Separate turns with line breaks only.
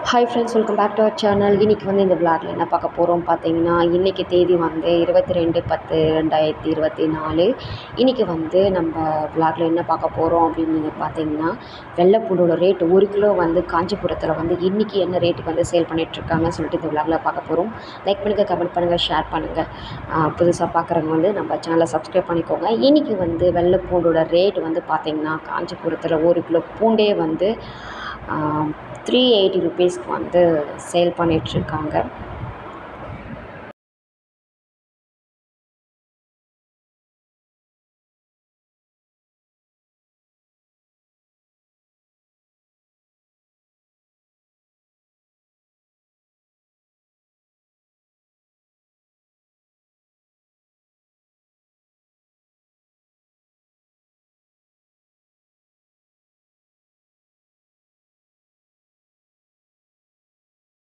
hi friends welcome back to our channel இன்றைக்கி வந்து இந்த விளாகில் என்ன பார்க்க போகிறோம் பார்த்தீங்கன்னா இன்றைக்கி தேதி வந்து இருபத்தி ரெண்டு பத்து ரெண்டாயிரத்தி இருபத்தி நாலு இன்றைக்கி வந்து நம்ம விளாகில் என்ன பார்க்க போகிறோம் அப்படின்னு நீங்கள் பார்த்தீங்கன்னா வெள்ளைப்பூண்டோட ரேட் ஒரு கிலோ வந்து காஞ்சிபுரத்தில் வந்து இன்றைக்கி என்ன ரேட்டுக்கு வந்து சேல் பண்ணிகிட்ருக்காங்கன்னு சொல்லிட்டு இந்த விளாகில் பார்க்க போகிறோம் லைக் பண்ணுங்கள் கமெண்ட் பண்ணுங்கள் ஷேர் பண்ணுங்கள் புதுசாக பார்க்குறவங்க வந்து நம்ம சேனலை சப்ஸ்கிரைப் பண்ணிக்கோங்க இன்றைக்கி வந்து வெள்ளைப்பூண்டோட ரேட் வந்து பார்த்திங்கன்னா காஞ்சிபுரத்தில் ஒரு கிலோ பூண்டே வந்து த்ரீ எயிட்டி ருபீஸ்க்கு வந்து சேல் பண்ணிகிட்ருக்காங்க